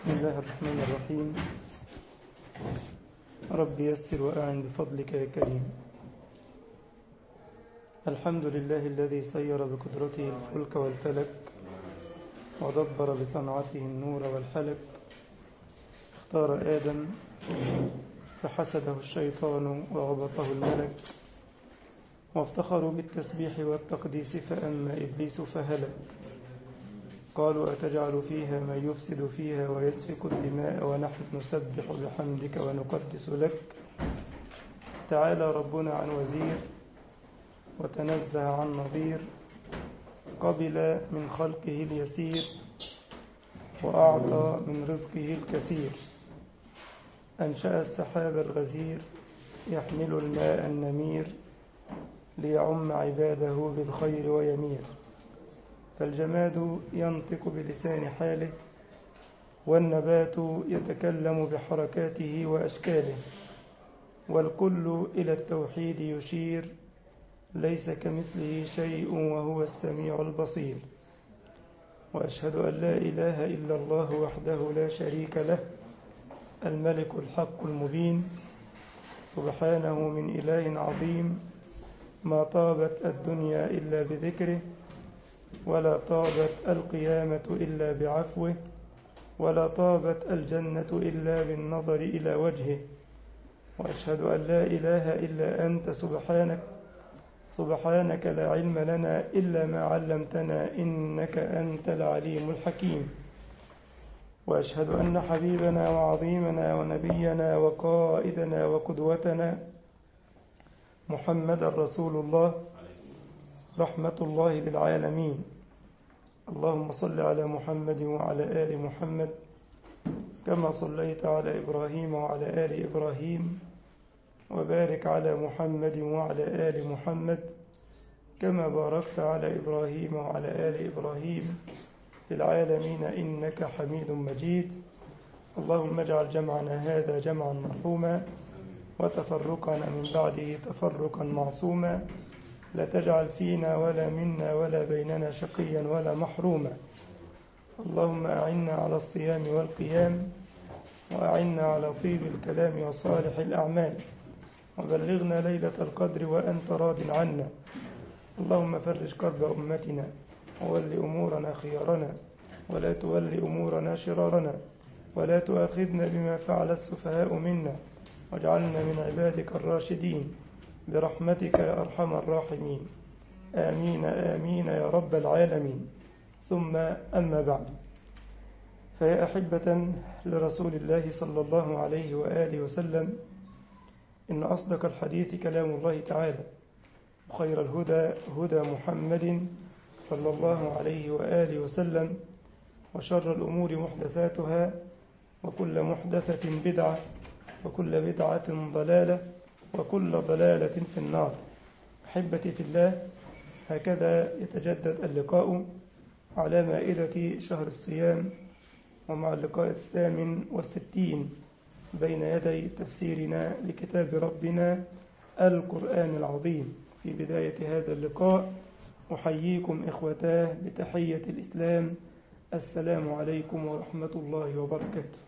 بسم الله الرحمن الرحيم رب يسر وأعن بفضلك يا كريم الحمد لله الذي سير بقدرته الفلك والفلك ودبر بصنعته النور والحلك اختار آدم فحسده الشيطان وغبطه الملك وافتخروا بالتسبيح والتقديس فأما إبليس فهلك قالوا أتجعل فيها من يفسد فيها ويسفك الدماء ونحن نسبح بحمدك ونقدس لك تعالى ربنا عن وزير وتنزه عن نظير قبل من خلقه اليسير وأعطى من رزقه الكثير أنشأ السحاب الغزير يحمل الماء النمير ليعم عباده بالخير ويمير فالجماد ينطق بلسان حاله والنبات يتكلم بحركاته وأشكاله والكل إلى التوحيد يشير ليس كمثله شيء وهو السميع البصير وأشهد أن لا إله إلا الله وحده لا شريك له الملك الحق المبين سبحانه من إله عظيم ما طابت الدنيا إلا بذكره ولا طابت القيامة إلا بعفوه ولا طابت الجنة إلا بالنظر إلى وجهه وأشهد أن لا إله إلا أنت سبحانك سبحانك لا علم لنا إلا ما علمتنا إنك أنت العليم الحكيم وأشهد أن حبيبنا وعظيمنا ونبينا وقائدنا وقدوتنا محمد رسول الله رحمة الله للعالمين اللهم صل على محمد وعلى آل محمد كما صليت على إبراهيم وعلى آل إبراهيم وبارك على محمد وعلى آل محمد كما باركت على إبراهيم وعلى آل إبراهيم في العالمين إنك حميد مجيد اللهم اجعل جمعنا هذا جمعا مرحوما وتفرقنا من بعده تفرقا معصوما لا تجعل فينا ولا منا ولا بيننا شقيا ولا محروما اللهم أعنا على الصيام والقيام وأعنا على طيب الكلام وصالح الأعمال وبلغنا ليلة القدر وأنت راض عنا اللهم فرج كرب أمتنا وول أمورنا خيارنا ولا تول أمورنا شرارنا ولا تؤاخذنا بما فعل السفهاء منا واجعلنا من عبادك الراشدين برحمتك يا أرحم الراحمين آمين آمين يا رب العالمين ثم أما بعد فيا أحبة لرسول الله صلى الله عليه وآله وسلم إن أصدق الحديث كلام الله تعالى وخير الهدى هدى محمد صلى الله عليه وآله وسلم وشر الأمور محدثاتها وكل محدثة بدعة وكل بدعة ضلالة وكل ضلالة في النار أحبتي في الله هكذا يتجدد اللقاء على مائدة شهر الصيام ومع اللقاء الثامن والستين بين يدي تفسيرنا لكتاب ربنا القرآن العظيم في بداية هذا اللقاء أحييكم إخوتاه بتحية الإسلام السلام عليكم ورحمة الله وبركاته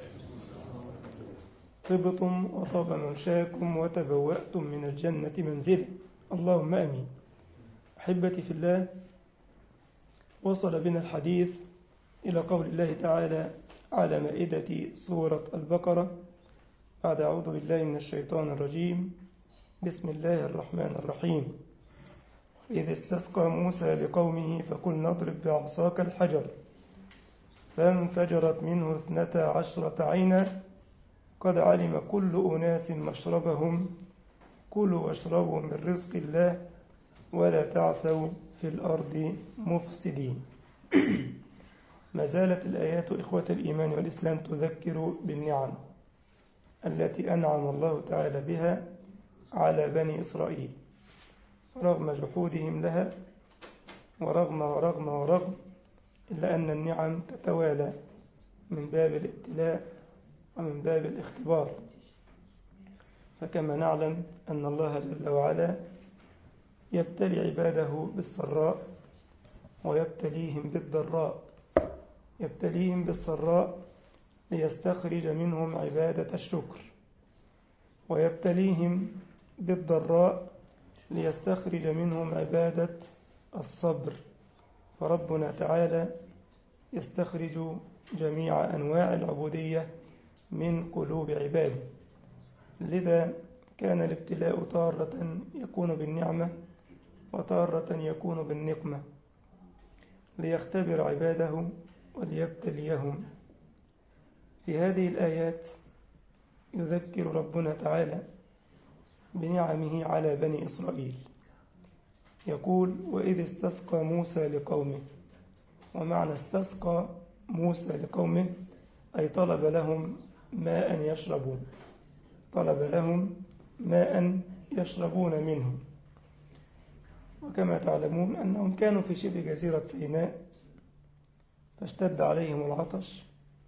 طبتم وطاب منشاكم وتبوأتم من الجنة منزلا اللهم أمين أحبتي في الله وصل بنا الحديث إلى قول الله تعالى على مائدة سورة البقرة بعد أعوذ بالله من الشيطان الرجيم بسم الله الرحمن الرحيم إذ استسقى موسى لقومه فقلنا اضرب بعصاك الحجر فانفجرت منه اثنتا عشرة عينا قد علم كل أناس مشربهم كلوا واشربوا من رزق الله ولا تعثوا في الأرض مفسدين ما زالت الآيات إخوة الإيمان والإسلام تذكر بالنعم التي أنعم الله تعالى بها على بني إسرائيل رغم جحودهم لها ورغم ورغم ورغم إلا أن النعم تتوالى من باب الابتلاء ومن باب الاختبار فكما نعلم أن الله جل وعلا يبتلي عباده بالسراء ويبتليهم بالضراء يبتليهم بالسراء ليستخرج منهم عبادة الشكر ويبتليهم بالضراء ليستخرج منهم عبادة الصبر فربنا تعالى يستخرج جميع أنواع العبودية من قلوب عباده لذا كان الابتلاء تارة يكون بالنعمة وتارة يكون بالنقمة ليختبر عباده وليبتليهم في هذه الآيات يذكر ربنا تعالى بنعمه على بني إسرائيل يقول وإذ استسقى موسى لقومه ومعنى استسقى موسى لقومه أي طلب لهم ماء يشربون طلب لهم ماء يشربون منه وكما تعلمون أنهم كانوا في شبه جزيرة سيناء فاشتد عليهم العطش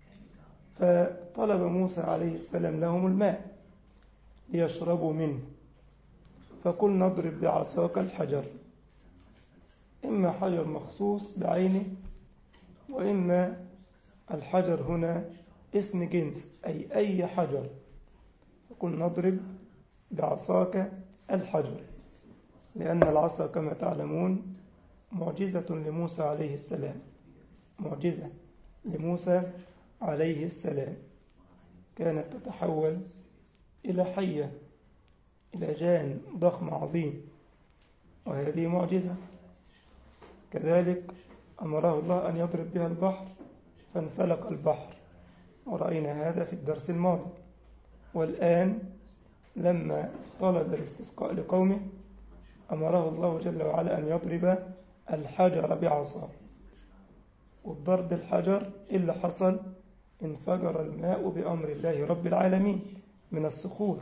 فطلب موسى عليه السلام لهم الماء ليشربوا منه فقل نضرب بعصاك الحجر إما حجر مخصوص بعينه وإما الحجر هنا اسم جنس أي أي حجر فقل نضرب بعصاك الحجر لأن العصا كما تعلمون معجزة لموسى عليه السلام معجزة لموسى عليه السلام كانت تتحول إلى حية إلى جان ضخم عظيم وهذه معجزة كذلك أمره الله أن يضرب بها البحر فانفلق البحر ورأينا هذا في الدرس الماضي والآن لما طلب الاستسقاء لقومه أمره الله جل وعلا أن يضرب الحجر بعصاه والضرب الحجر إلا حصل انفجر الماء بأمر الله رب العالمين من الصخور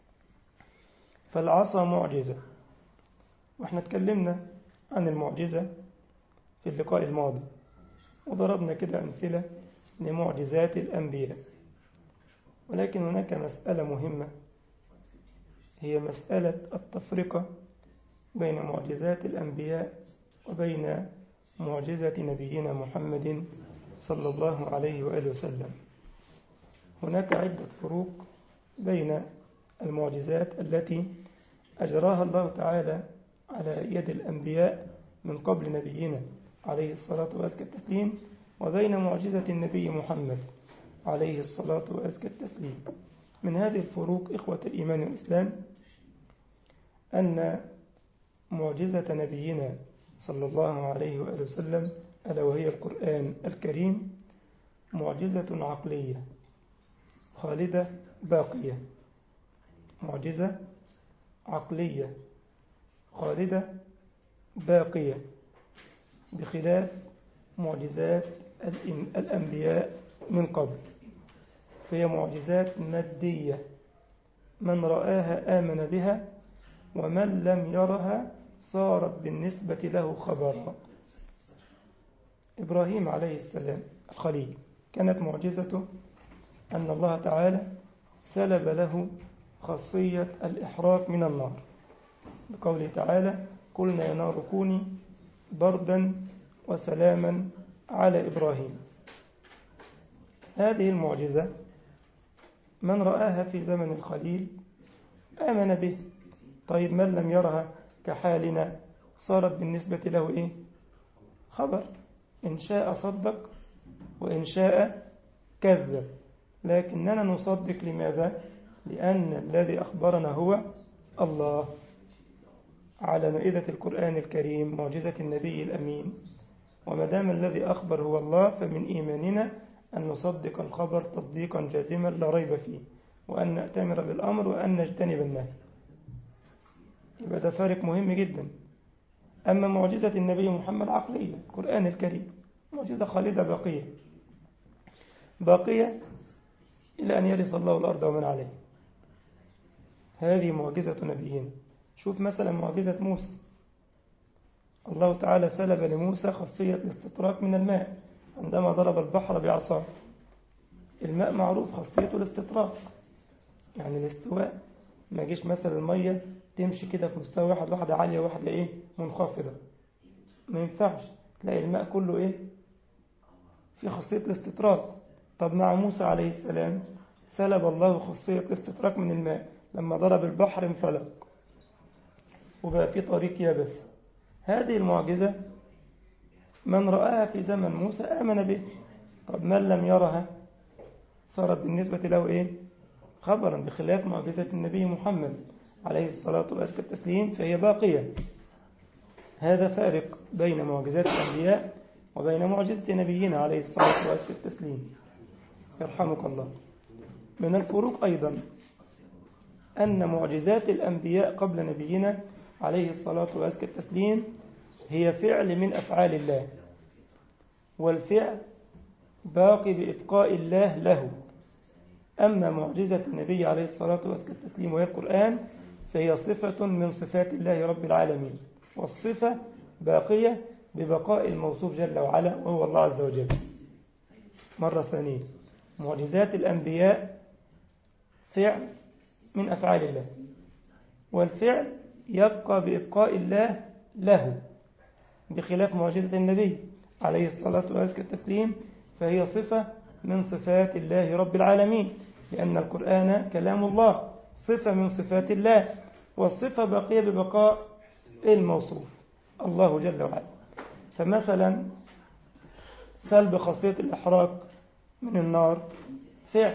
فالعصا معجزة واحنا اتكلمنا عن المعجزة في اللقاء الماضي وضربنا كده أمثلة لمعجزات الأنبياء ولكن هناك مسألة مهمة هي مسألة التفرقة بين معجزات الأنبياء وبين معجزة نبينا محمد صلى الله عليه وآله وسلم هناك عدة فروق بين المعجزات التي أجراها الله تعالى على يد الأنبياء من قبل نبينا عليه الصلاة وأزكى التسليم وبين معجزة النبي محمد عليه الصلاة وأزكى التسليم من هذه الفروق إخوة الإيمان والإسلام أن معجزة نبينا صلى الله عليه وآله وسلم ألا وهي القرآن الكريم معجزة عقلية خالدة باقية معجزة عقلية خالدة باقية بخلاف معجزات الأنبياء من قبل فهي معجزات مادية من رآها آمن بها ومن لم يرها صارت بالنسبة له خبرا إبراهيم عليه السلام الخليل كانت معجزته أن الله تعالى سلب له خاصية الإحراق من النار بقوله تعالى قلنا يا نار كوني بردا وسلاما على إبراهيم هذه المعجزة من رآها في زمن الخليل آمن به طيب من لم يرها كحالنا صارت بالنسبة له إيه خبر إن شاء صدق وإن شاء كذب لكننا نصدق لماذا لأن الذي أخبرنا هو الله على مائدة القرآن الكريم معجزة النبي الأمين وما دام الذي أخبر هو الله فمن إيماننا أن نصدق الخبر تصديقا جازما لا ريب فيه وأن نأتمر بالأمر وأن نجتنب النهي يبقى ده فارق مهم جدا أما معجزة النبي محمد عقلية القرآن الكريم معجزة خالدة باقية باقية إلى أن يرث الله الأرض ومن عليه هذه معجزة نبينا شوف مثلا معجزة موسى الله تعالى سلب لموسى خاصية الاستطراق من الماء عندما ضرب البحر بعصاه الماء معروف خاصيته الاستطراق يعني الاستواء ما جيش مثلا المية تمشي كده في مستوى واحد واحدة عالية واحدة ايه منخفضة ما ينفعش تلاقي الماء كله ايه في خاصية الاستطراق طب مع موسى عليه السلام سلب الله خصية الاستطراق من الماء لما ضرب البحر انفلق وبقى في طريق يابس هذه المعجزة من رآها في زمن موسى آمن به طب من لم يرها صارت بالنسبة له إيه خبرا بخلاف معجزة النبي محمد عليه الصلاة والتسليم فهي باقية هذا فارق بين معجزات الأنبياء وبين معجزة نبينا عليه الصلاة والتسليم يرحمك الله من الفروق أيضا أن معجزات الأنبياء قبل نبينا عليه الصلاة والتسليم هي فعل من أفعال الله والفعل باقي بإبقاء الله له أما معجزة النبي عليه الصلاة والتسليم وهي القرآن فهي صفة من صفات الله رب العالمين والصفة باقية ببقاء الموصوف جل وعلا وهو الله عز وجل مرة ثانية معجزات الأنبياء فعل من أفعال الله والفعل يبقى بإبقاء الله له بخلاف معجزة النبي عليه الصلاة والتسليم فهي صفة من صفات الله رب العالمين لأن القرآن كلام الله صفة من صفات الله والصفة باقية ببقاء الموصوف الله جل وعلا فمثلا سلب خاصية الإحراق من النار فعل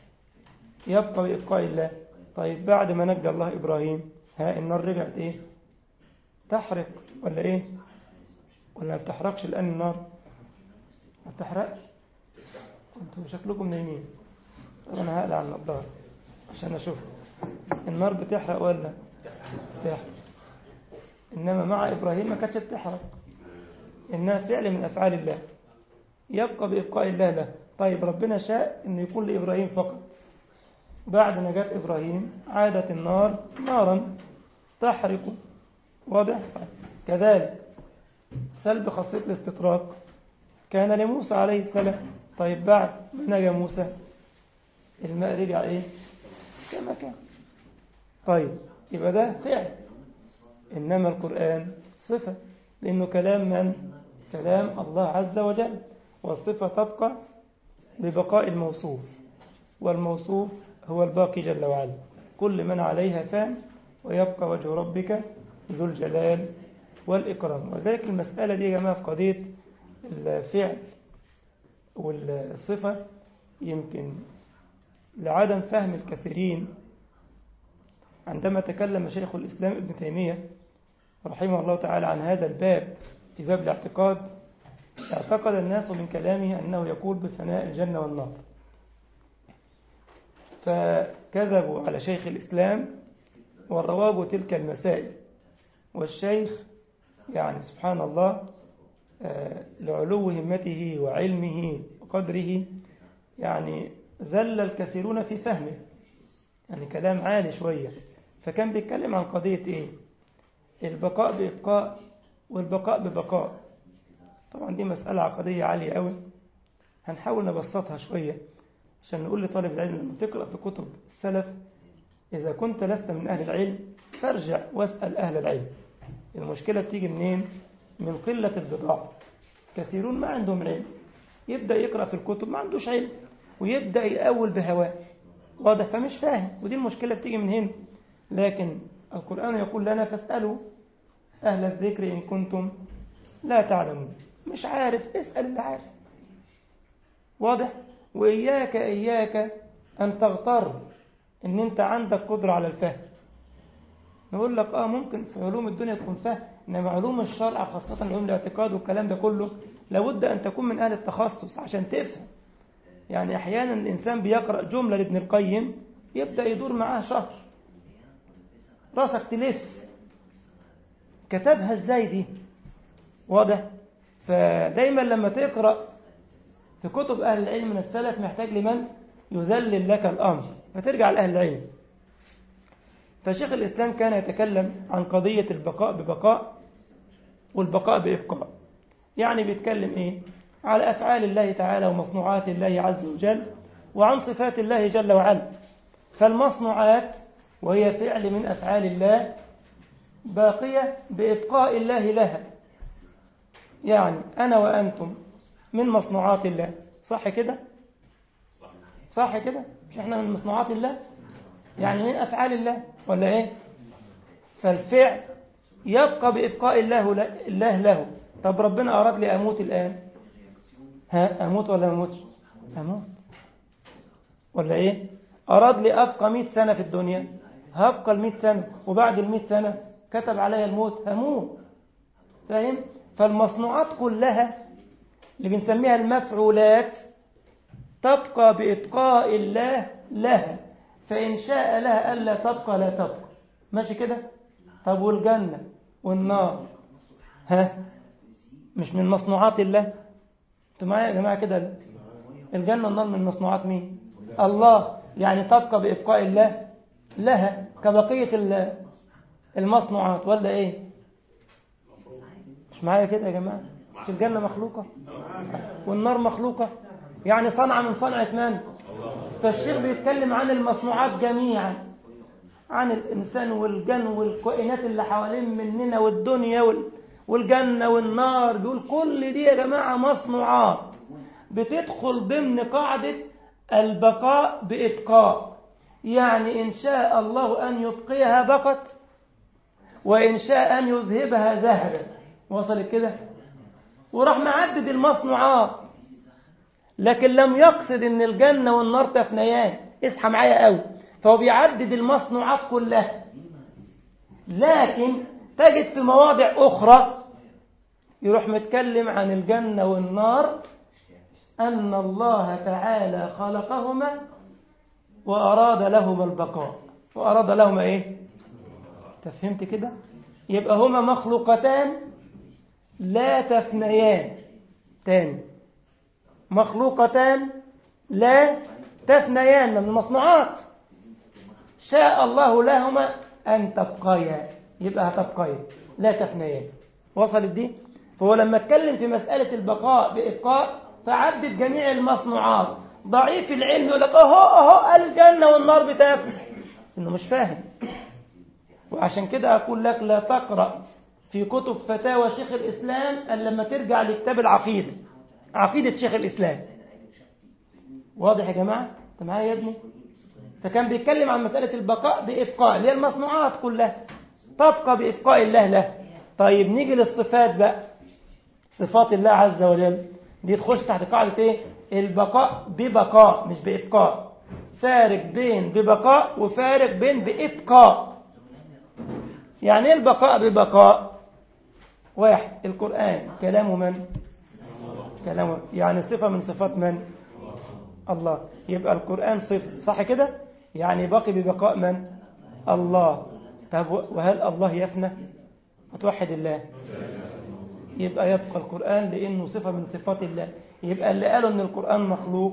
يبقى بإبقاء الله طيب بعد ما نجى الله إبراهيم ها النار رجعت إيه تحرق ولا إيه ولا ما بتحرقش الآن النار ما بتحرقش انتوا شكلكم نايمين طب أنا هقلع النضارة عشان أشوف النار بتحرق ولا بتحرق إنما مع إبراهيم ما كانتش بتحرق إنها فعل من أفعال الله يبقى بإبقاء الله له طيب ربنا شاء أن يكون لإبراهيم فقط بعد نجاة إبراهيم عادت النار نارا تحرق واضح كذلك سلب خاصية الاستطراق كان لموسى عليه السلام طيب بعد ما نجا موسى الماء رجع ايه كما كان طيب يبقى ده فعل إنما القرآن صفة لأنه كلام من كلام الله عز وجل والصفة تبقى ببقاء الموصوف والموصوف هو الباقي جل وعلا كل من عليها فان ويبقى وجه ربك ذو الجلال والإكرام وذلك المسألة دي يا جماعة في قضية الفعل والصفة يمكن لعدم فهم الكثيرين عندما تكلم شيخ الإسلام ابن تيمية رحمه الله تعالى عن هذا الباب في باب الاعتقاد اعتقد الناس من كلامه أنه يقول بفناء الجنة والنار فكذبوا على شيخ الإسلام وروابوا تلك المسائل والشيخ يعني سبحان الله لعلو همته وعلمه وقدره يعني ذل الكثيرون في فهمه يعني كلام عالي شوية فكان بيتكلم عن قضية إيه البقاء بإبقاء والبقاء ببقاء طبعا دي مسألة عقدية عالية قوي هنحاول نبسطها شوية عشان نقول لطالب العلم لما تقرأ في كتب السلف إذا كنت لست من أهل العلم فارجع واسأل أهل العلم المشكلة بتيجي منين من قلة البضاعة كثيرون ما عندهم علم يبدأ يقرأ في الكتب ما عندوش علم ويبدأ يأول بهواه واضح فمش فاهم ودي المشكلة بتيجي من هنا لكن القرآن يقول لنا فاسألوا أهل الذكر إن كنتم لا تعلمون مش عارف اسأل اللي عارف واضح وإياك إياك أن تغتر إن أنت عندك قدرة على الفهم نقول لك آه ممكن في علوم الدنيا تكون فهم إنما علوم الشرع خاصة علوم الاعتقاد والكلام ده كله لابد أن تكون من أهل التخصص عشان تفهم يعني أحيانا الإنسان بيقرأ جملة لابن القيم يبدأ يدور معاه شهر راسك تلف كتبها ازاي دي واضح فدايما لما تقرأ في كتب أهل العلم من السلف محتاج لمن يذلل لك الأمر فترجع لأهل العلم فشيخ الإسلام كان يتكلم عن قضية البقاء ببقاء والبقاء بإبقاء يعني بيتكلم إيه على أفعال الله تعالى ومصنوعات الله عز وجل وعن صفات الله جل وعلا فالمصنوعات وهي فعل من أفعال الله باقية بإبقاء الله لها يعني أنا وأنتم من مصنوعات الله صح كده صح كده مش احنا من مصنوعات الله يعني من أفعال الله ولا ايه فالفعل يبقى بإبقاء الله الله له طب ربنا أراد لي أموت الآن ها أموت ولا أموت أموت ولا إيه أراد لي أبقى مئة سنة في الدنيا هبقى المئة سنة وبعد المئة سنة كتب علي الموت هموت فاهم فالمصنوعات كلها اللي بنسميها المفعولات تبقى بإبقاء الله لها فإن شاء لها ألا تبقى لا تبقى ماشي كده طب والجنة والنار ها مش من مصنوعات الله انتوا معايا يا جماعة كده الجنة والنار من مصنوعات مين الله يعني تبقى بإبقاء الله لها كبقية المصنوعات ولا ايه مش معايا كده يا جماعة مش الجنة مخلوقة والنار مخلوقة يعني صنعة من صنعة من فالشيخ بيتكلم عن المصنوعات جميعا عن الإنسان والجن والكائنات اللي حوالين مننا والدنيا والجنة والنار بيقول كل دي يا جماعة مصنوعات بتدخل ضمن قاعدة البقاء بإبقاء يعني إن شاء الله أن يبقيها بقت وإن شاء أن يذهبها ذهبت وصلت كده وراح معدد المصنوعات لكن لم يقصد ان الجنة والنار تفنيان اصحى معايا قوي فهو بيعدد المصنوعات كلها لكن تجد في مواضع أخرى يروح متكلم عن الجنة والنار أن الله تعالى خلقهما وأراد لهما البقاء وأراد لهما إيه تفهمت كده يبقى هما مخلوقتان لا تفنيان تاني مخلوقتان لا تفنيان من المصنوعات شاء الله لهما أن تبقيا يبقى هتبقيا لا تفنيان وصلت دي فهو لما اتكلم في مسألة البقاء بإبقاء فعدد جميع المصنوعات ضعيف العلم يقول لك اهو اهو الجنة والنار بتفنى انه مش فاهم وعشان كده أقول لك لا تقرأ في كتب فتاوى شيخ الإسلام إلا لما ترجع لكتاب العقيدة عقيدة شيخ الإسلام واضح يا جماعة انت معايا يا ابني فكان بيتكلم عن مسألة البقاء بإبقاء اللي هي المصنوعات كلها تبقى بإبقاء الله له طيب نيجي للصفات بقى صفات الله عز وجل دي تخش تحت قاعدة ايه البقاء ببقاء مش بإبقاء فارق بين ببقاء وفارق بين بإبقاء يعني ايه البقاء ببقاء واحد القرآن كلام من كلام يعني صفة من صفات من الله يبقى القرآن صفة صح كده يعني باقي ببقاء من الله طب وهل الله يفنى وتوحد الله يبقى يبقى القرآن لأنه صفة من صفات الله يبقى اللي قالوا أن القرآن مخلوق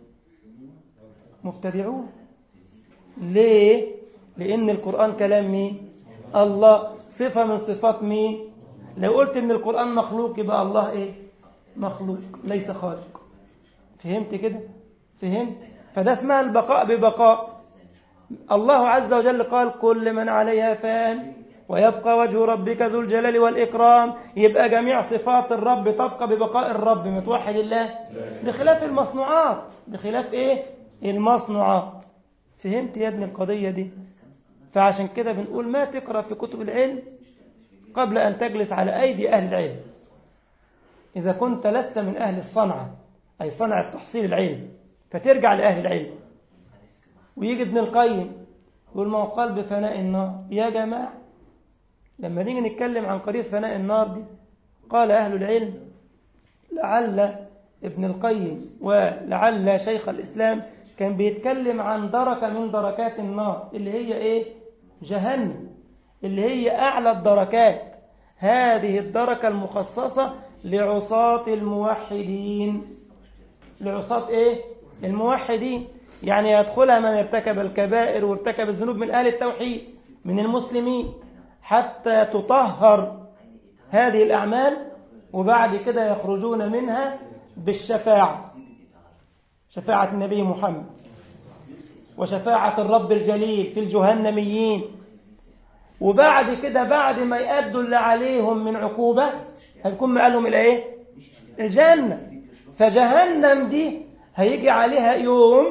مبتدعون ليه لأن القرآن كلام مين الله صفة من صفات مين لو قلت أن القرآن مخلوق يبقى الله إيه مخلوق ليس خالق فهمت كده فهمت فده اسمها البقاء ببقاء الله عز وجل قال كل من عليها فان ويبقى وجه ربك ذو الجلال والإكرام يبقى جميع صفات الرب تبقى ببقاء الرب متوحد الله بخلاف المصنوعات بخلاف ايه المصنوعات فهمت يا ابن القضية دي فعشان كده بنقول ما تقرأ في كتب العلم قبل أن تجلس على أيدي أهل العلم إذا كنت لست من أهل الصنعة أي صنعة تحصيل العلم فترجع لأهل العلم ويجي ابن القيم يقول ما هو قال بفناء النار يا جماعة لما نيجي نتكلم عن قضية فناء النار دي قال أهل العلم لعل ابن القيم ولعل شيخ الإسلام كان بيتكلم عن دركة من دركات النار اللي هي إيه جهنم اللي هي أعلى الدركات هذه الدركة المخصصة لعصاة الموحدين لعصاة إيه الموحدين يعني يدخلها من ارتكب الكبائر وارتكب الذنوب من أهل التوحيد من المسلمين حتى تطهر هذه الأعمال وبعد كده يخرجون منها بالشفاعة شفاعة النبي محمد وشفاعة الرب الجليل في الجهنميين وبعد كده بعد ما يأدوا اللي عليهم من عقوبة هيكون مقالهم إلى إيه الجنة فجهنم دي هيجي عليها يوم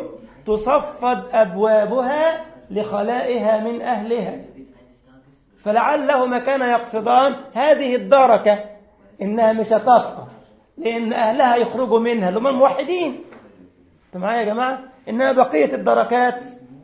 تصفد أبوابها لخلائها من أهلها فلعله كان يقصدان هذه الدركة إنها مش هتبقى لأن أهلها يخرجوا منها اللي هم الموحدين أنتوا معايا يا جماعة إنما بقية الدركات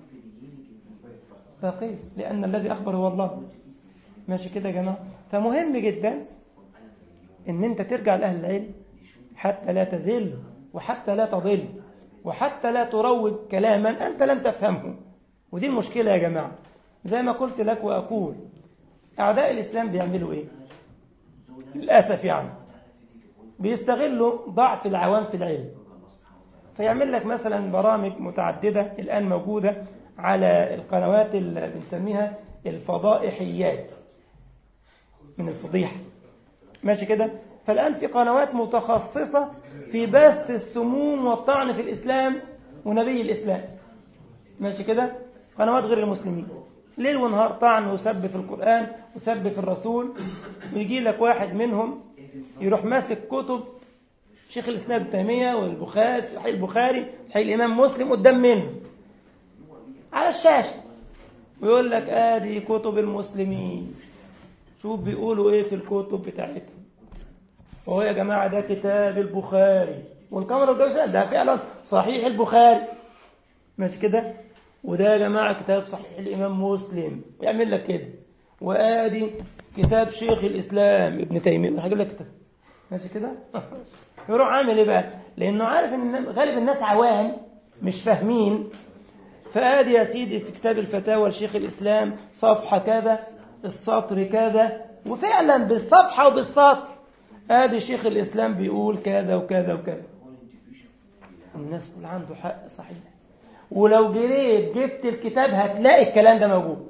بقية لأن الذي أخبر هو الله ماشي كده يا جماعة فمهم جدا إن أنت ترجع لأهل العلم حتى لا تذل وحتى لا تضل وحتى لا تروج كلاما أنت لم تفهمه ودي المشكلة يا جماعة زي ما قلت لك وأقول أعداء الإسلام بيعملوا إيه للأسف يعني بيستغلوا ضعف العوام في العلم فيعمل لك مثلا برامج متعددة الآن موجودة على القنوات اللي بنسميها الفضائحيات من الفضيحة ماشي كده فالآن في قنوات متخصصة في بث السموم والطعن في الإسلام ونبي الإسلام ماشي كده قنوات غير المسلمين ليل ونهار طعن وسب في القرآن وسب في الرسول ويجي لك واحد منهم يروح ماسك كتب شيخ الإسلام ابن تيمية والبخاري صحيح البخاري صحيح الإمام مسلم قدام منه على الشاشة ويقول لك آدي كتب المسلمين شوف بيقولوا إيه في الكتب بتاعتهم وهو يا جماعة ده كتاب البخاري والكاميرا ده ده فعلا صحيح البخاري ماشي كده وده يا جماعة كتاب صحيح الإمام مسلم يعمل لك كده وآدي كتاب شيخ الإسلام ابن تيمية هجيب لك كتاب ماشي كده يروح عامل ايه بقى لأنه عارف إن غالب الناس عوام مش فاهمين فآدي يا سيدي في كتاب الفتاوى لشيخ الإسلام صفحة كذا السطر كذا وفعلا بالصفحة وبالسطر آدي شيخ الإسلام بيقول كذا وكذا وكذا الناس تقول عنده حق صحيح ولو جريت جبت الكتاب هتلاقي الكلام ده موجود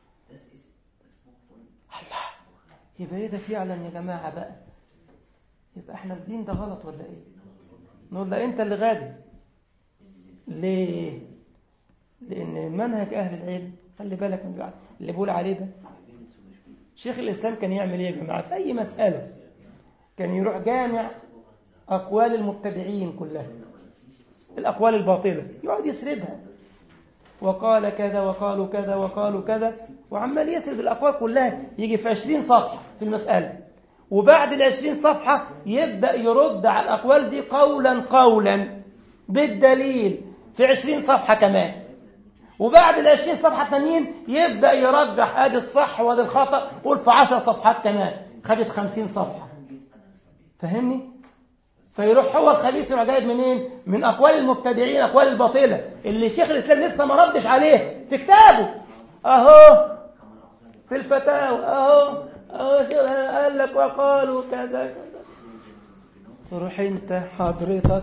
الله يبقى ايه ده فعلا يا جماعة بقى يبقى احنا الدين ده غلط ولا ايه نقول لا انت اللي غادي ليه لان منهج اهل العلم خلي بالك من بعد اللي بقول عليه ده شيخ الاسلام كان يعمل ايه يا جماعه في اي مساله كان يروح جامع اقوال المبتدعين كلها الأقوال الباطلة يقعد يسردها وقال كذا وقالوا كذا وقالوا كذا وعمال يسرد الأقوال كلها يجي في عشرين صفحة في المسألة وبعد العشرين صفحة يبدأ يرد على الأقوال دي قولا قولا بالدليل في عشرين صفحة كمان وبعد العشرين صفحة الثانيين يبدأ يرجح ادي الصح وادي الخطأ قول في عشر صفحات كمان خدت خمسين صفحة فهمني؟ فيروح هو الخبيث يروح جايب منين؟ من اقوال المبتدعين اقوال الباطله اللي شيخ الاسلام لسه ما ردش عليه في كتابه اهو في الفتاوى اهو اهو قال لك وقالوا كذا كذا تروح انت حضرتك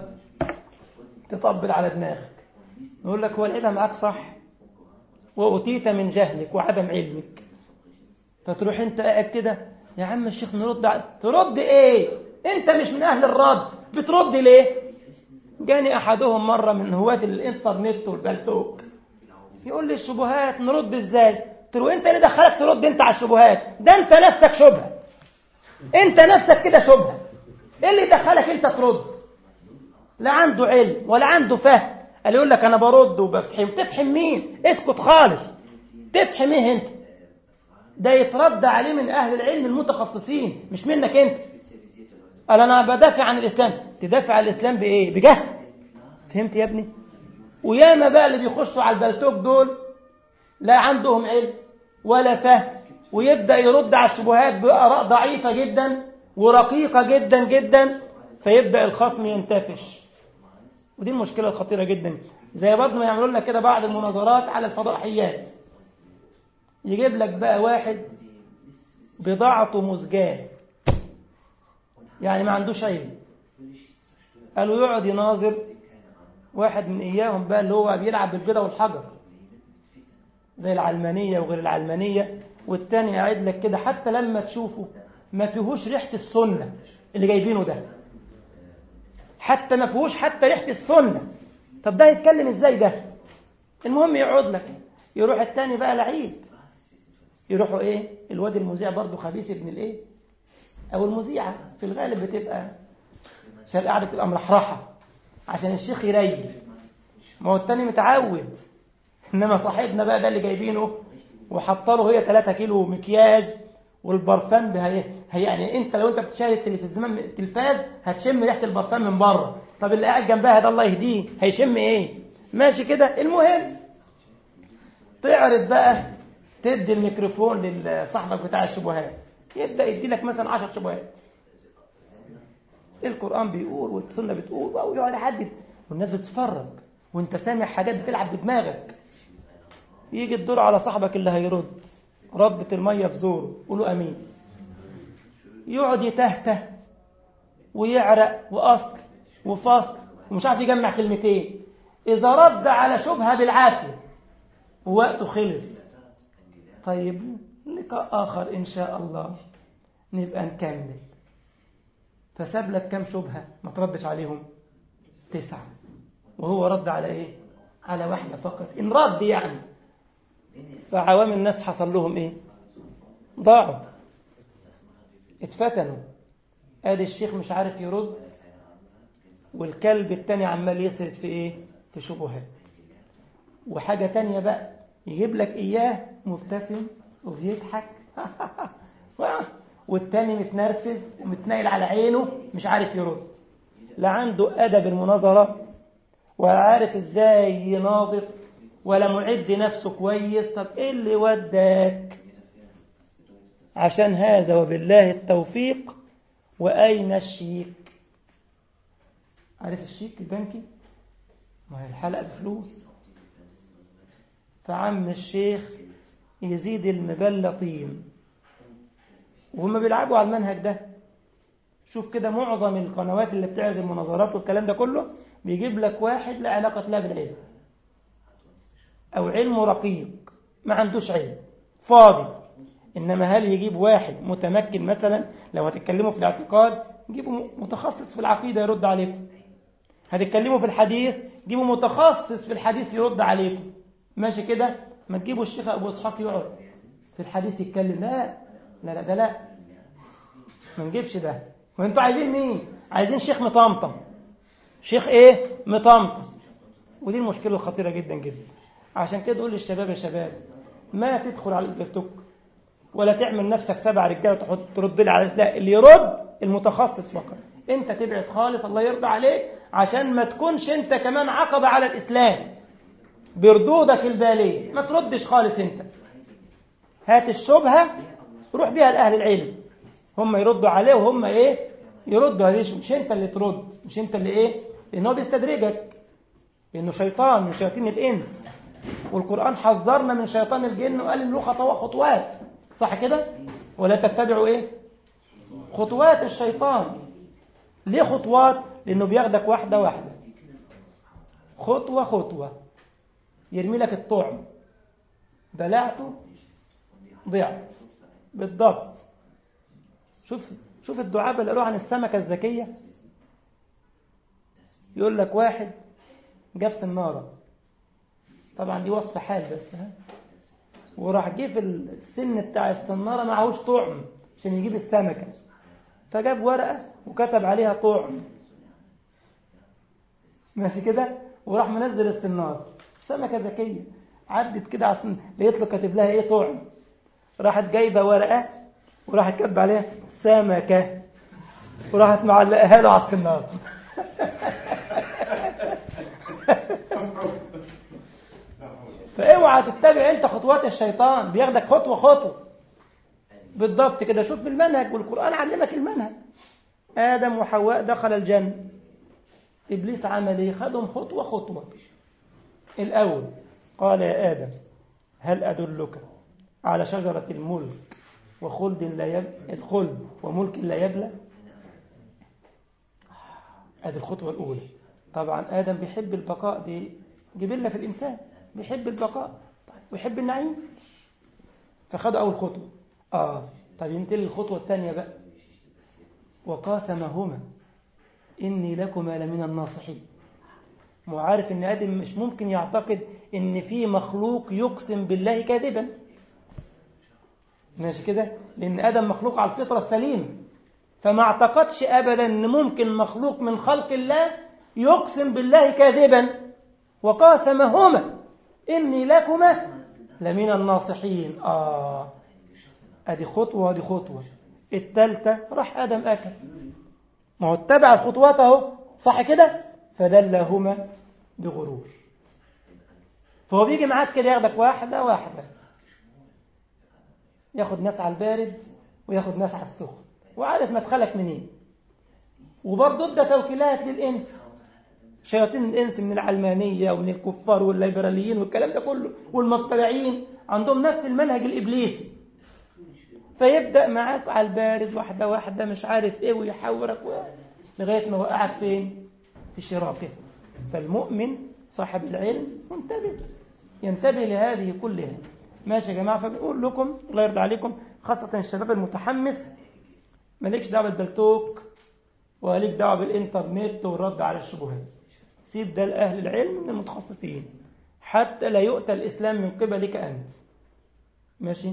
تطبل على دماغك يقول لك هو العلم معاك صح وأتيت من جهلك وعدم علمك فتروح انت قاعد كده يا عم الشيخ نرد على... ترد ايه انت مش من اهل الرد بترد ليه جاني احدهم مرة من هواة الانترنت والبلتوك يقول لي الشبهات نرد ازاي قلت له انت اللي دخلك ترد انت على الشبهات ده انت نفسك شبهة انت نفسك كده شبهة ايه اللي دخلك انت ترد لا عنده علم ولا عنده فهم قال يقول لك انا برد وبفحم تفحم مين اسكت خالص تفحم ايه انت ده يترد عليه من اهل العلم المتخصصين مش منك انت قال انا بدافع عن الاسلام تدافع عن الاسلام بايه بجهل فهمت يا ابني وياما بقى اللي بيخشوا على البلتوك دول لا عندهم علم ولا فهم ويبدا يرد على الشبهات باراء ضعيفه جدا ورقيقه جدا جدا فيبدا الخصم ينتفش ودي المشكله الخطيره جدا زي برضه ما يعملوا لنا كده بعض المناظرات على الفضائحيات يجيب لك بقى واحد بضاعته مزجاه يعني ما عندوش علم قالوا يقعد يناظر واحد من إياهم بقى اللي هو بيلعب بالبيضة والحجر زي العلمانية وغير العلمانية والتاني قاعد لك كده حتى لما تشوفه ما فيهوش ريحة السنة اللي جايبينه ده حتى ما فيهوش حتى ريحة السنة طب ده يتكلم ازاي ده المهم يقعد لك يروح التاني بقى لعيب يروحوا ايه الواد المذيع برضه خبيث ابن الايه او المذيعة في الغالب بتبقى عشان القعدة تبقى مرحرحة عشان الشيخ يريل ما هو التاني متعود انما صاحبنا بقى ده اللي جايبينه وحط له هي 3 كيلو مكياج والبرفان ده هي, هي يعني انت لو انت بتشاهد التلفزيون التلفاز هتشم ريحه البرفان من بره طب اللي قاعد جنبها ده الله يهديه هيشم ايه ماشي كده المهم تعرض بقى تدي الميكروفون لصاحبك بتاع الشبهات يبدا يدي لك مثلا 10 شبهات القران بيقول والسنه بتقول او يقعد يحدد والناس بتتفرج وانت سامع حاجات بتلعب بدماغك يجي الدور على صاحبك اللي هيرد ربة المية في زوره قولوا أمين يقعد يتهته ويعرق وأصل وفصل ومش عارف يجمع كلمتين إذا رد على شبهة بالعافية ووقته خلص طيب لقاء آخر إن شاء الله نبقى نكمل فساب لك كم شبهة ما تردش عليهم تسعة وهو رد على إيه على واحدة فقط إن رد يعني فعوام الناس حصل لهم ايه ضاعوا اتفتنوا ادي الشيخ مش عارف يرد والكلب التاني عمال يسرد في ايه في شبهات وحاجة تانية بقى يجيب لك اياه مبتسم وبيضحك والتاني متنرفز ومتنايل على عينه مش عارف يرد لا عنده ادب المناظرة ولا عارف ازاي يناظر ولا معد نفسه كويس طب ايه اللي وداك عشان هذا وبالله التوفيق واين الشيك عارف الشيك البنكي ما هي الحلقه بفلوس فعم الشيخ يزيد المبلطين وهم بيلعبوا على المنهج ده شوف كده معظم القنوات اللي بتعرض المناظرات والكلام ده كله بيجيب لك واحد لا علاقه لا بالعلم أو علم رقيق ما عندوش علم فاضي إنما هل يجيب واحد متمكن مثلا لو هتتكلموا في الاعتقاد جيبوا متخصص في العقيدة يرد عليكم هتتكلموا في الحديث جيبوا متخصص في الحديث يرد عليكم ماشي كده ما تجيبوا الشيخ أبو إسحاق يقعد في الحديث يتكلم لا لا لا ده لا ما نجيبش ده وانتوا عايزين مين عايزين شيخ مطمطم شيخ ايه مطمطم ودي المشكلة الخطيرة جدا جدا عشان كده تقول للشباب يا شباب ما تدخل على الفيرتوك ولا تعمل نفسك سبع رجاله وتحط ترد لي على لا اللي يرد المتخصص فقط انت تبعد خالص الله يرضى عليك عشان ما تكونش انت كمان عقبة على الاسلام بردودك البالية ما تردش خالص انت هات الشبهة روح بيها لأهل العلم هم يردوا عليه وهم ايه يردوا عليه مش انت اللي ترد مش انت اللي ايه لان هو بيستدرجك لانه شيطان من شياطين الانس والقرآن حذرنا من شيطان الجن وقال له خطوات خطوات صح كده ولا تتبعوا ايه خطوات الشيطان ليه خطوات لانه بياخدك واحدة واحدة خطوة خطوة يرمي لك الطعم بلعته ضعت بالضبط شوف شوف الدعابة اللي قالوها عن السمكة الذكية يقول لك واحد جاب سنارة طبعا دي وصف حال بس ها وراح جه في السن بتاع السنارة معهوش طعم عشان يجيب السمكة فجاب ورقة وكتب عليها طعم ماشي كده وراح منزل السنارة سمكة ذكية عدت كده على السن لقيت له كاتب لها ايه طعم راحت جايبة ورقة وراحت كاتبه عليها سمكة وراحت معلقاها له على السنارة فاوعى تتبع انت خطوات الشيطان بياخدك خطوة خطوة بالضبط كده شوف المنهج والقرآن علمك المنهج آدم وحواء دخل الجنة إبليس عمل ايه خدهم خطوة خطوة الأول قال يا آدم هل أدلك على شجرة الملك وخلد لا يب... الخلد وملك لا يبلى هذه الخطوة الأولى طبعا آدم بيحب البقاء دي جبلة في الإنسان بيحب البقاء ويحب النعيم فخد أول خطوة آه طب ينتهي الخطوة الثانية بقى وقاسمهما إني لكما لمن الناصحين وعارف إن آدم مش ممكن يعتقد إن في مخلوق يقسم بالله كاذبا ماشي كده لأن آدم مخلوق على الفطرة السليمة فما اعتقدش أبدا أن ممكن مخلوق من خلق الله يقسم بالله كاذبا وقاسمهما إني لكما لمن الناصحين آه أدي خطوة وأدي خطوة التالتة راح آدم أكل ما هو اتبع الخطوات اهو صح كده فدلهما بغرور فهو بيجي معاك كده ياخدك واحدة واحدة ياخد ناس على البارد وياخد ناس على السخن وعارف مدخلك منين وبرضه ادى توكيلات للإنس شياطين الإنس من العلمانية ومن الكفار والليبراليين والكلام ده كله والمبتدعين عندهم نفس المنهج الإبليسي فيبدأ معاك على البارد واحدة واحدة مش عارف ايه ويحاورك و... لغاية ما وقعك فين في شراكه فالمؤمن صاحب العلم منتبه ينتبه لهذه كلها ماشي يا جماعة فبنقول لكم الله يرضى عليكم خاصة الشباب المتحمس مالكش دعوة بالبلتوك وليك دعوة بالإنترنت والرد على الشبهات سيب ده لأهل العلم من المتخصصين حتى لا يؤتى الإسلام من قبلك أنت ماشي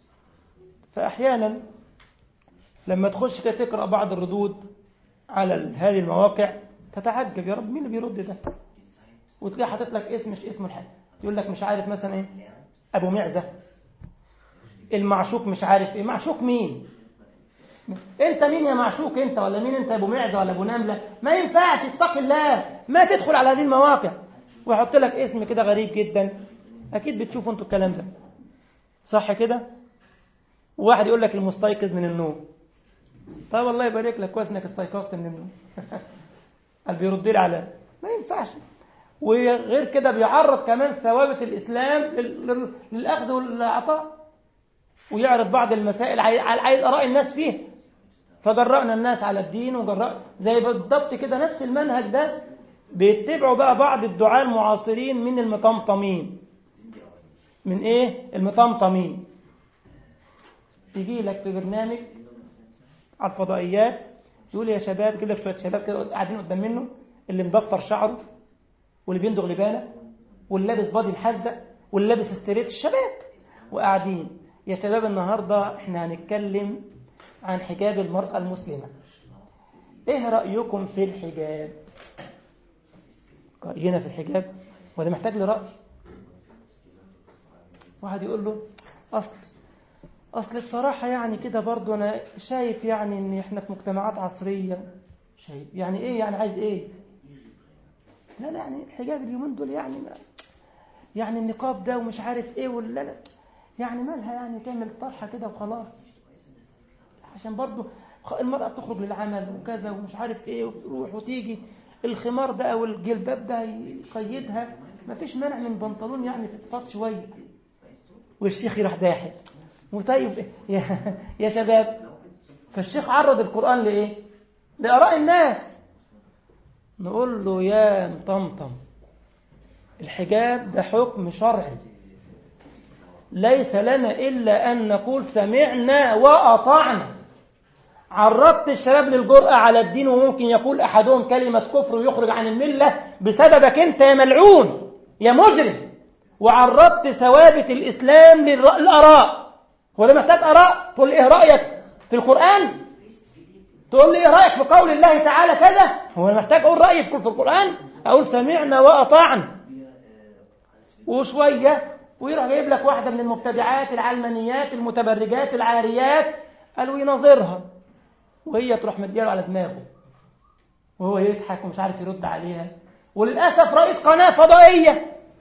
فأحيانا لما تخش كده تقرأ بعض الردود على هذه المواقع تتعجب يا رب مين اللي بيرد ده وتلاقي حاطط لك اسم مش اسمه الحق يقول لك مش عارف مثلا ايه ابو معزة المعشوق مش عارف ايه معشوق مين انت مين يا معشوق انت ولا مين انت ابو معزة ولا ابو نملة ما ينفعش اتق الله ما تدخل على هذه المواقع ويحط لك اسم كده غريب جدا اكيد بتشوفوا انتوا الكلام ده صح كده وواحد يقول لك المستيقظ من النوم طيب الله يبارك لك كويس انك استيقظت من النوم قال بيرد لي على ما ينفعش وغير كده بيعرض كمان ثوابت الاسلام لل- للاخذ والعطاء ويعرض بعض المسائل عاي- عايز اراء الناس فيها فجرأنا الناس على الدين وجرأ زي بالضبط كده نفس المنهج ده بيتبعوا بقى بعض الدعاة المعاصرين من المطمطمين من ايه المطمطمين يجي لك في برنامج على الفضائيات يقول يا شباب يجيب لك شويه شباب كده قاعدين قدام منه اللي مضفر شعره واللي بيندغ لبانه واللي لابس بادي محزق واللي لابس استريت الشباب وقاعدين يا شباب النهارده احنا هنتكلم عن حجاب المرأة المسلمة ايه رأيكم في الحجاب رأينا في الحجاب وده محتاج لرأي واحد يقول له أصل أصل الصراحة يعني كده برضو أنا شايف يعني إن إحنا في مجتمعات عصرية شايف يعني إيه يعني عايز إيه لا لا يعني الحجاب اليومين دول يعني ما يعني النقاب ده ومش عارف إيه ولا لا يعني مالها يعني تعمل طرحة كده وخلاص عشان برضو المرأة بتخرج للعمل وكذا ومش عارف إيه وتروح وتيجي الخمار ده أو الجلباب ده يقيدها ما فيش مانع من بنطلون يعني تتفض شوية والشيخ يروح ضاحك وطيب يا, يا شباب فالشيخ عرض القرآن لإيه لآراء الناس نقول له يا مطمطم الحجاب ده حكم شرعي ليس لنا إلا أن نقول سمعنا وأطعنا عرضت الشباب للجرأة على الدين وممكن يقول أحدهم كلمة كفر ويخرج عن الملة بسببك أنت يا ملعون يا مجرم وعرضت ثوابت الإسلام للآراء هو ده محتاج آراء تقول إيه رأيك في القرآن تقول لي إيه رأيك في قول الله تعالى كذا هو أنا محتاج أقول رأيي في القرآن أقول سمعنا وأطعنا وشوية ويروح جايب لك واحدة من المبتدعات العلمانيات المتبرجات العاريات قالوا يناظرها وهي تروح مدياله على دماغه وهو يضحك ومش عارف يرد عليها وللأسف رئيس قناة فضائية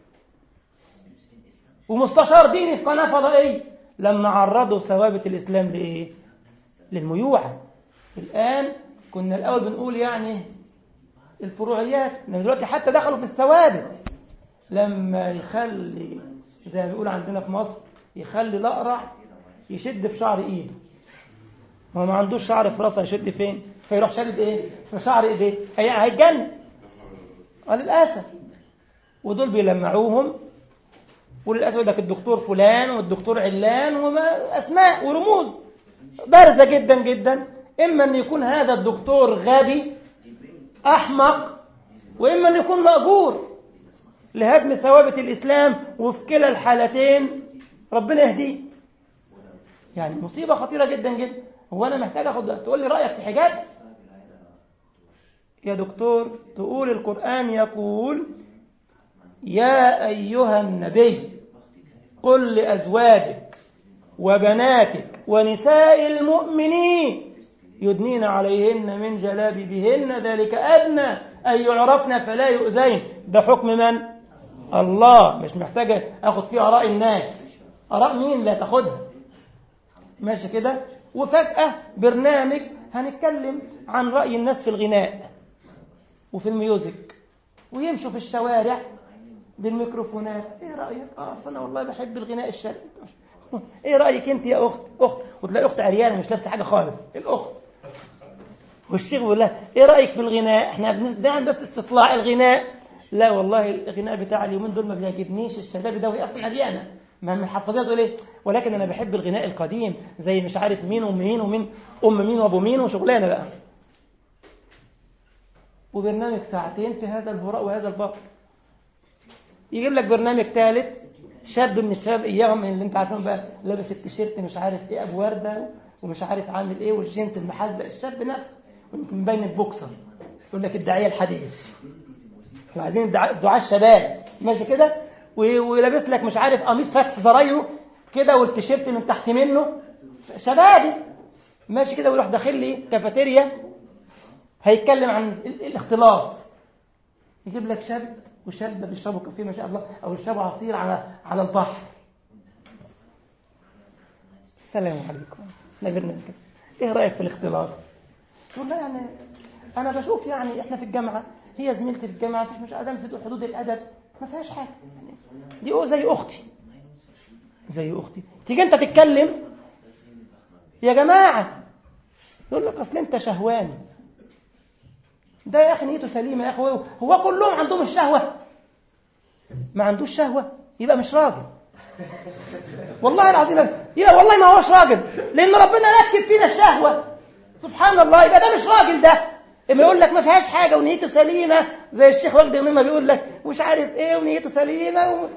ومستشار ديني في قناة فضائية لما عرضوا ثوابت الإسلام لإيه؟ للميوعة الآن كنا الأول بنقول يعني الفروعيات من دلوقتي حتى دخلوا في الثوابت لما يخلي زي ما بيقول عندنا في مصر يخلي الأقرع يشد في شعر إيده هو ما عندوش شعر في راسه يشد فين فيروح شادد ايه في شعر ايديه هي هيتجن للاسف ودول بيلمعوهم وللاسف يقول لك الدكتور فلان والدكتور علان وما اسماء ورموز بارزه جدا جدا اما ان يكون هذا الدكتور غبي احمق واما ان يكون ماجور لهدم ثوابت الاسلام وفي كلا الحالتين ربنا يهديه يعني مصيبه خطيره جدا جدا هو انا محتاج اخد تقول لي رايك في حجاب يا دكتور تقول القران يقول يا أيها النبي قل لأزواجك وبناتك ونساء المؤمنين يدنين عليهن من جلابيبهن ذلك أدنى أن يعرفن فلا يؤذين ده حكم من؟ الله مش محتاجة أخذ فيه آراء الناس آراء مين لا تاخدها ماشي كده وفجأة برنامج هنتكلم عن رأي الناس في الغناء وفي الميوزك ويمشوا في الشوارع بالميكروفونات ايه رأيك اه أصل انا والله بحب الغناء الشرقي ايه رأيك انت يا اخت اخت وتلاقي اخت عريانه مش لابسه حاجه خالص الاخت والشيخ بيقول لها ايه رايك في الغناء احنا بنعمل بس استطلاع الغناء لا والله الغناء بتاع اليومين دول ما بيعجبنيش الشباب ده وهي اصلا عريانه ما من حفظها تقول ايه ولكن انا بحب الغناء القديم زي مش عارف مين ومين ومين ام مين وابو مين وشغلانه بقى وبرنامج ساعتين في هذا الهراء وهذا الباطل يجيب لك برنامج ثالث شاب من الشباب اياهم اللي انت عارفين بقى لابس التيشيرت مش عارف ايه ابو ورده ومش عارف عامل ايه والجنت المحزق الشاب نفسه ويمكن مبين البوكسر يقول لك الداعيه الحديث احنا عايزين الدعاء الشباب ماشي كده ولابس لك مش عارف قميص فتح زرايره كده والتيشيرت من تحت منه شبابي ماشي كده ويروح داخل لي كافيتيريا هيتكلم عن الاختلاط يجيب لك شاب وشاب بيشربوا كافيه ما شاء الله او يشربوا عصير على على البحر السلام عليكم نبرنا كده ايه رايك في الاختلاط تقول لا يعني انا بشوف يعني احنا في الجامعه هي زميلتي في الجامعه مفيش مش ادم في حدود الادب ما فيهاش حاجه دي زي اختي زي اختي تيجي انت تتكلم يا جماعه يقول لك اصل انت شهواني ده يا اخي نيته سليمه يا اخي هو كلهم عندهم الشهوه ما عندوش شهوه يبقى مش راجل والله العظيم يا والله ما هوش راجل لان ربنا ركب فينا الشهوه سبحان الله يبقى ده مش راجل ده اما يقول لك ما فيهاش حاجه ونيته سليمه زي الشيخ وجدي ما بيقول لك مش عارف ايه ونيته سليمه و...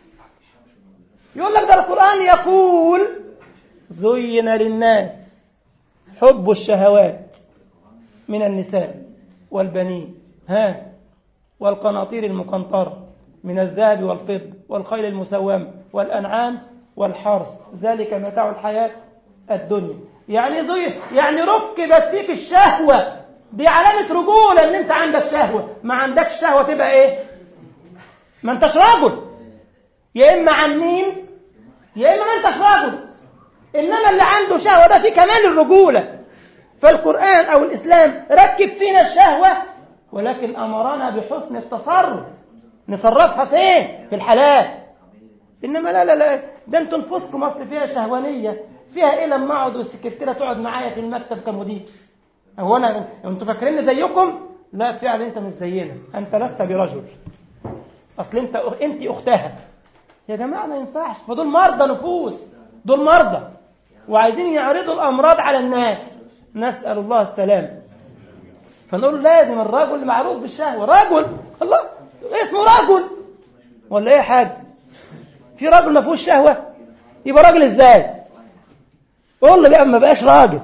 يقول لك ده القران يقول زين للناس حب الشهوات من النساء والبنين ها والقناطير المقنطرة من الذهب والفضة والخيل المسومة والأنعام والحرث ذلك متاع الحياة الدنيا يعني زي يعني ركبت فيك الشهوة دي علامة رجولة ان انت عندك شهوة ما عندكش شهوة تبقى ايه ما انتش رجل يا اما عن مين يا اما ما انتش رجل انما اللي عنده شهوة ده في كمال الرجولة فالقرآن أو الإسلام ركب فينا الشهوة ولكن أمرنا بحسن التصرف نصرفها فين في الحلال إنما لا لا لا ده انتوا نفوسكم أصل فيها شهوانية فيها إيه لما أقعد والسكرتيرة تقعد معايا في المكتب كمدير هو أنا أنتوا فاكريني زيكم لا فعلا أنت مش زينا أنت لست برجل أصل أنت أنت أختها يا جماعة ما ينفعش فدول مرضى نفوس دول مرضى وعايزين يعرضوا الأمراض على الناس نسأل الله السلام فنقول لازم الرجل معروف بالشهوة رجل الله اسمه رجل ولا ايه حاجة في راجل ما فيهوش شهوة يبقى راجل ازاي قول لي بقى ما بقاش راجل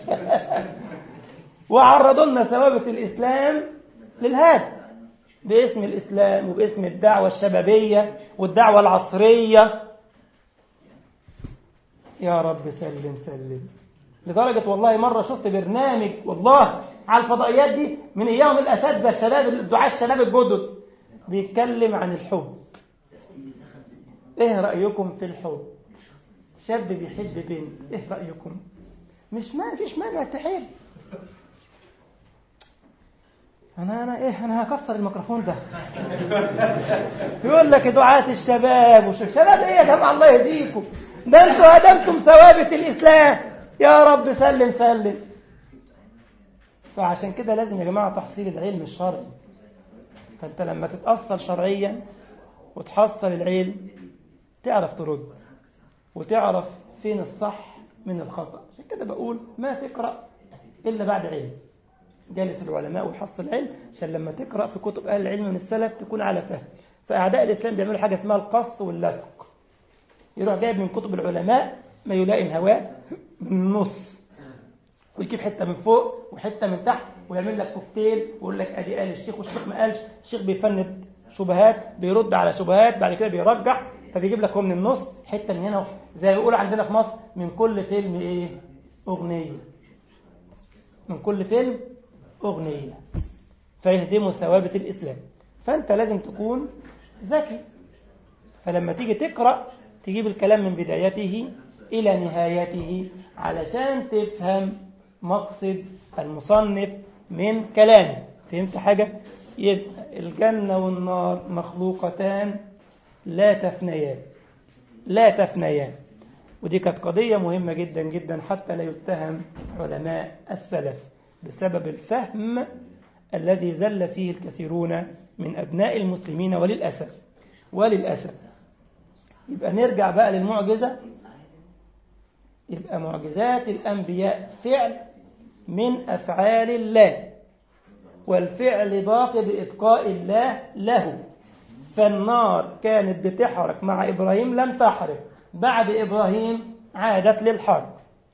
وعرضوا لنا ثوابت الإسلام للهاد باسم الإسلام وباسم الدعوة الشبابية والدعوة العصرية يا رب سلم سلم لدرجة والله مرة شفت برنامج والله على الفضائيات دي من ايام الاساتذه الشباب الدعاة الشباب الجدد بيتكلم عن الحب ايه رأيكم في الحب شاب بيحب بنت ايه رأيكم مش ما فيش مانع تحب انا انا ايه انا هكسر الميكروفون ده يقول لك دعاة الشباب وش شباب ايه يا جماعه الله يهديكم ده انتوا هدمتم ثوابت الاسلام يا رب سلم سلم فعشان كده لازم يا جماعة تحصيل العلم الشرعي فانت لما تتأصل شرعيا وتحصل العلم تعرف ترد وتعرف فين الصح من الخطأ عشان كده بقول ما تقرأ إلا بعد علم جالس العلماء وحصل العلم عشان لما تقرأ في كتب أهل العلم من السلف تكون على فهم فأعداء الإسلام بيعملوا حاجة اسمها القص واللصق يروح جايب من كتب العلماء ما يلائم هواه من النص ويجيب حته من فوق وحته من تحت ويعمل لك كوكتيل ويقول لك ادي قال الشيخ والشيخ ما قالش الشيخ بيفند شبهات بيرد على شبهات بعد كده بيرجح فبيجيب لك هو من النص حته من هنا زي ما بيقول عندنا في مصر من كل فيلم ايه اغنيه من كل فيلم اغنيه فيهدموا ثوابت الاسلام فانت لازم تكون ذكي فلما تيجي تقرا تجيب الكلام من بدايته الى نهايته علشان تفهم مقصد المصنف من كلامه فهمت حاجه يبقى الجنه والنار مخلوقتان لا تفنيان لا تفنيان ودي كانت قضية مهمة جدا جدا حتى لا يتهم علماء السلف بسبب الفهم الذي زل فيه الكثيرون من أبناء المسلمين وللأسف وللأسف يبقى نرجع بقى للمعجزة يبقى معجزات الأنبياء فعل من أفعال الله والفعل باقي بإبقاء الله له فالنار كانت بتحرق مع إبراهيم لم تحرق بعد إبراهيم عادت للحرب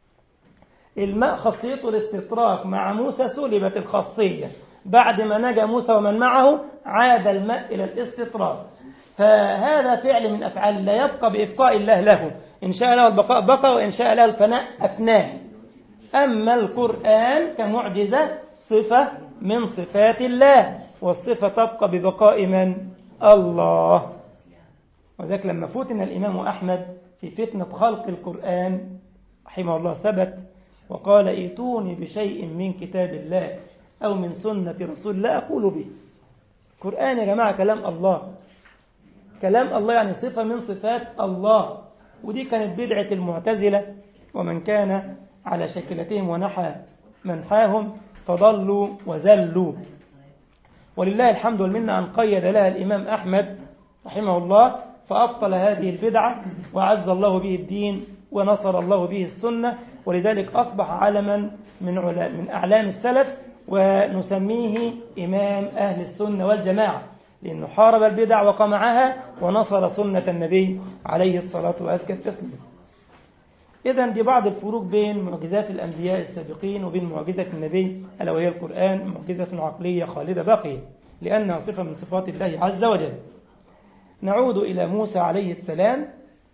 الماء خاصيته الاستطراق مع موسى سلبت الخاصية بعد ما نجا موسى ومن معه عاد الماء إلى الاستطراق فهذا فعل من أفعال الله يبقى بإبقاء الله له إن شاء له البقاء بقى وإن شاء له الفناء أفناه أما القرآن كمعجزة صفة من صفات الله والصفة تبقى ببقاء من؟ الله وذلك لما فتن الإمام أحمد في فتنة خلق القرآن رحمه الله ثبت وقال ائتوني بشيء من كتاب الله أو من سنة رسول لا أقول به القرآن يا جماعة كلام الله كلام الله يعني صفة من صفات الله ودي كانت بدعة المعتزلة ومن كان على شكلتهم ونحى منحاهم فضلوا وزلوا ولله الحمد والمنة أن قيد لها الإمام أحمد رحمه الله فأبطل هذه البدعة وعز الله به الدين ونصر الله به السنة ولذلك أصبح علما من من أعلام السلف ونسميه إمام أهل السنة والجماعة لأنه حارب البدع وقمعها ونصر سنة النبي عليه الصلاة وأزكى التسليم إذا دي بعض الفروق بين معجزات الأنبياء السابقين وبين معجزة النبي ألا وهي القرآن معجزة عقلية خالدة باقية لأنها صفة من صفات الله عز وجل نعود إلى موسى عليه السلام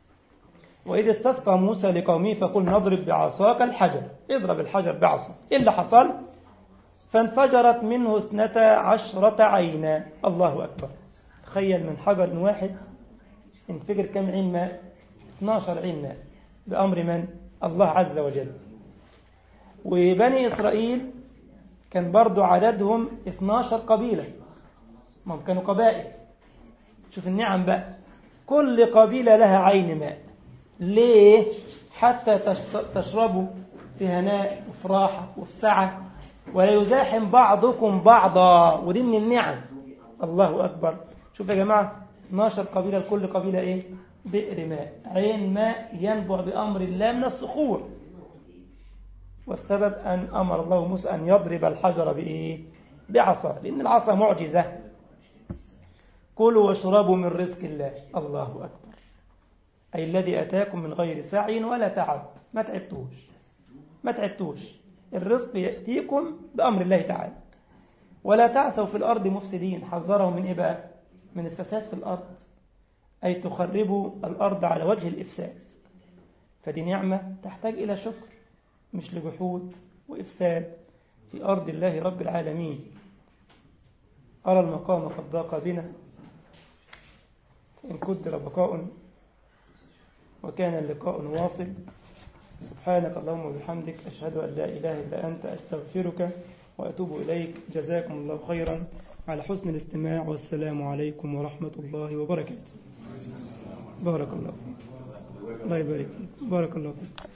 وإذ استسقى موسى لقومه فقل نضرب بعصاك الحجر اضرب الحجر بعصا إيه اللي حصل فانفجرت منه اثنتا عشرة عينا الله أكبر تخيل من حجر واحد انفجر كم عين ماء 12 عين ماء بأمر من الله عز وجل وبني إسرائيل كان برضو عددهم 12 قبيلة ما كانوا قبائل شوف النعم بقى كل قبيلة لها عين ماء ليه حتى تشربوا في هناء وفي راحة وفي سعة ولا يزاحم بعضكم بعضا ودي من النعم الله أكبر شوف يا جماعة 12 قبيلة لكل قبيلة إيه بئر ماء عين ماء ينبع بأمر الله من الصخور والسبب أن أمر الله موسى أن يضرب الحجر بإيه بعصا لأن العصا معجزة كلوا واشربوا من رزق الله الله أكبر أي الذي أتاكم من غير سعي ولا تعب ما تعبتوش ما تعبتوش الرزق يأتيكم بأمر الله تعالى ولا تعثوا في الأرض مفسدين حذرهم من إيه بقى من الفساد في الأرض أي تخربوا الأرض على وجه الإفساد فدي نعمة تحتاج إلى شكر مش لجحود وإفساد في أرض الله رب العالمين أرى المقام قد ضاق بنا إن قدر بقاء وكان اللقاء واصل سبحانك اللهم وبحمدك أشهد أن لا إله إلا أنت أستغفرك وأتوب إليك جزاكم الله خيرا على حسن الاستماع والسلام عليكم ورحمة الله وبركاته بارك الله فيك الله يبارك فيك بارك الله فيك